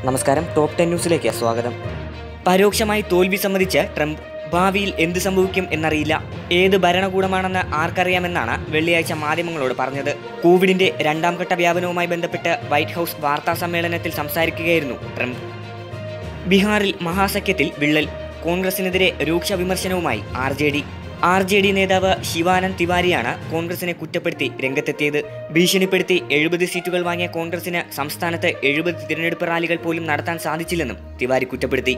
നമസ്കാരം top ten ന്യൂസിലേക്ക് സ്വാഗതം പരോക്ഷമായി തോൽവി സമ്മതിച്ച് ട്രംപ് ഭാവിയിൽ എന്ത് സംഭവിക്കും എന്നറിയില്ല ഏത് ഭരണകൂടമാണെന്ന് ആർക്കറിയാമെന്നാണ് വെള്ളിയാഴ്ച മാധ്യമങ്ങളോട് പറഞ്ഞത് കോവിഡിന്റെ രണ്ടാം ഘട്ട വ്യാപനവുമായി ബന്ധപ്പെട്ട് വൈറ്റ് ഹൗസ് വാർത്താ സമ്മേളനത്തിൽ സംസാരിക്കുകയായിരുന്നു ട്രംപ് ബീഹാറിൽ മഹാസഖ്യത്തിൽ വിള്ളൽ കോൺഗ്രസിനെതിരെ രൂക്ഷ വിമർശനവുമായി R J D R J D നേതാവ് ശിവാനന്ദ് തിവാരിയാണ് കോൺഗ്രസിനെ കുറ്റപ്പെടുത്തി രംഗത്തെത്തിയത് ഭീഷണിപ്പെടുത്തി എഴുപത് സീറ്റുകൾ വാങ്ങിയ കോൺഗ്രസിന് സംസ്ഥാനത്ത് എഴുപത് തിരഞ്ഞെടുപ്പ് റാലികൾ പോലും നടത്താൻ സാധിച്ചില്ലെന്നും തിവാരി കുറ്റപ്പെടുത്തി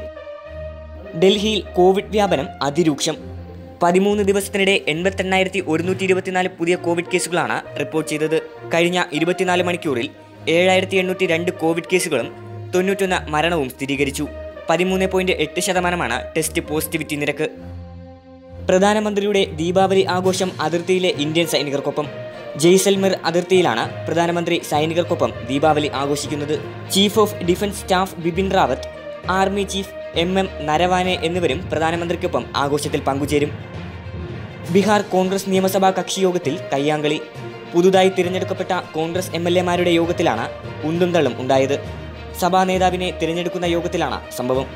ഡൽഹിയിൽ കോവിഡ് വ്യാപനം അതിരൂക്ഷം പതിമൂന്ന് ദിവസത്തിനിടെ എൺപത്തെണ്ണായിരത്തി ഒരുന്നൂറ്റി ഇരുപത്തിനാല് പുതിയ കോവിഡ് കേസുകളാണ് റിപ്പോർട്ട് ചെയ്തത് കഴിഞ്ഞ ഇരുപത്തിനാല് മണിക്കൂറിൽ ഏഴായിരത്തി എണ്ണൂറ്റി രണ്ട് കോവിഡ് കേസുകളും തൊണ്ണൂറ്റൊന്ന് മരണവും സ്ഥിരീകരിച്ചു പതിമൂന്ന് പോയിന്റ് എട്ട് ശതമാനമാണ് ടെസ്റ്റ് പോസിറ്റിവിറ്റി നിരക്ക് പ്രധാനമന്ത്രിയുടെ ദീപാവലി ആഘോഷം അതിർത്തിയിലെ ഇന്ത്യൻ സൈനികർക്കൊപ്പം ജയ്സൽമിർ അതിർത്തിയിലാണ് പ്രധാനമന്ത്രി സൈനികർക്കൊപ്പം ദീപാവലി ആഘോഷിക്കുന്നത് chief of defence staff Bipin Rawat army chief M M Naravane എന്നിവരും പ്രധാനമന്ത്രിക്കൊപ്പം ആഘോഷത്തിൽ പങ്കുചേരും ബീഹാർ കോൺഗ്രസ് നിയമസഭാ കക്ഷി യോഗത്തിൽ കയ്യാങ്കളി പുതുതായി തിരഞ്ഞെടുക്കപ്പെട്ട കോൺഗ്രസ് എം എൽ എമാരുടെ യോഗത്തിലാണ് ഉന്തും തള്ളും ഉണ്ടായത് സഭാ നേതാവിനെ തിരഞ്ഞെടുക്കുന്ന യോഗത്തിലാണ് സംഭവം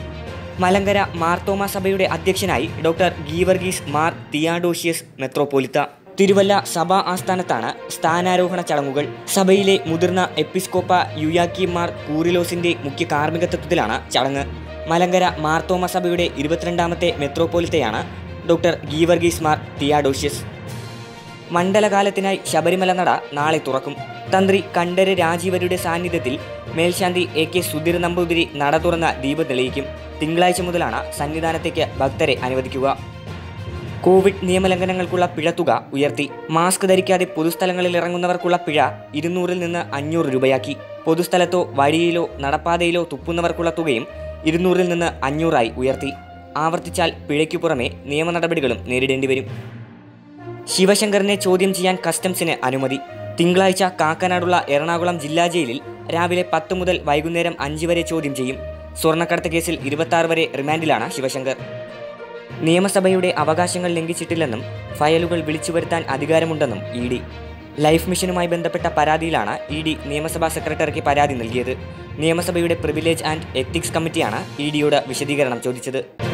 മലങ്കര മാർത്തോമ സഭയുടെ അധ്യക്ഷനായി ഡോക്ടർ ഗീവർഗീസ് മാർ തിയാഡോഷ്യസ് മെത്രോപോലിത്ത തിരുവല്ല സഭാ ആസ്ഥാനത്താണ് സ്ഥാനാരോഹണ ചടങ്ങുകൾ സഭയിലെ മുതിർന്ന എപ്പിസ്കോപ്പ യുയാക്കി മാർ കൂറിലോസിന്റെ മുഖ്യ കാർമ്മികത്വത്തിലാണ് ചടങ്ങ് മലങ്കര മാർത്തോമ സഭയുടെ ഇരുപത്തിരണ്ടാമത്തെ മെത്രോപോലിത്തയാണ് ഡോക്ടർ ഗീവർഗീസ് മാർ തിയാഡോഷ്യസ് മണ്ഡലകാലത്തിനായി ശബരിമല നട നാളെ തുറക്കും തന്ത്രി കണ്ഠര് രാജീവരുടെ സാന്നിധ്യത്തിൽ മേൽശാന്തി എ കെ സുധീർ നമ്പൂതിരി നട തുറന്ന ദീപം തെളിയിക്കും തിങ്കളാഴ്ച മുതലാണ് സന്നിധാനത്തേക്ക് ഭക്തരെ അനുവദിക്കുക കോവിഡ് നിയമലംഘനങ്ങൾക്കുള്ള പിഴത്തുക ഉയർത്തി മാസ്ക് ധരിക്കാതെ പൊതുസ്ഥലങ്ങളിൽ ഇറങ്ങുന്നവർക്കുള്ള പിഴ ഇരുന്നൂറിൽ നിന്ന് അഞ്ഞൂറ് രൂപയാക്കി പൊതുസ്ഥലത്തോ വഴിയിലോ നടപ്പാതയിലോ തുപ്പുന്നവർക്കുള്ള തുകയും ഇരുന്നൂറിൽ നിന്ന് അഞ്ഞൂറായി ഉയർത്തി ആവർത്തിച്ചാൽ പിഴയ്ക്കു പുറമെ നിയമ നടപടികളും നേരിടേണ്ടി വരും ശിവശങ്കറിനെ ചോദ്യം ചെയ്യാൻ കസ്റ്റംസിന് അനുമതി തിങ്കളാഴ്ച കാക്കനാടുള്ള എറണാകുളം ജില്ലാ ജയിലിൽ രാവിലെ പത്ത് മുതൽ വൈകുന്നേരം അഞ്ച് വരെ ചോദ്യം ചെയ്യും സ്വർണ്ണക്കടത്ത് കേസിൽ ഇരുപത്തി വരെ റിമാൻഡിലാണ് ശിവശങ്കർ നിയമസഭയുടെ അവകാശങ്ങൾ ലംഘിച്ചിട്ടില്ലെന്നും ഫയലുകൾ വിളിച്ചു വരുത്താൻ അധികാരമുണ്ടെന്നും ഇ ഡി ലൈഫ് മിഷനുമായി ബന്ധപ്പെട്ട പരാതിയിലാണ് ഇ ഡി നിയമസഭാ സെക്രട്ടറിക്ക് പരാതി നൽകിയത് നിയമസഭയുടെ പ്രിവിലേജ് ആൻഡ് എത്തിക്സ് കമ്മിറ്റിയാണ് ഇ ഡിയോട് വിശദീകരണം ചോദിച്ചത്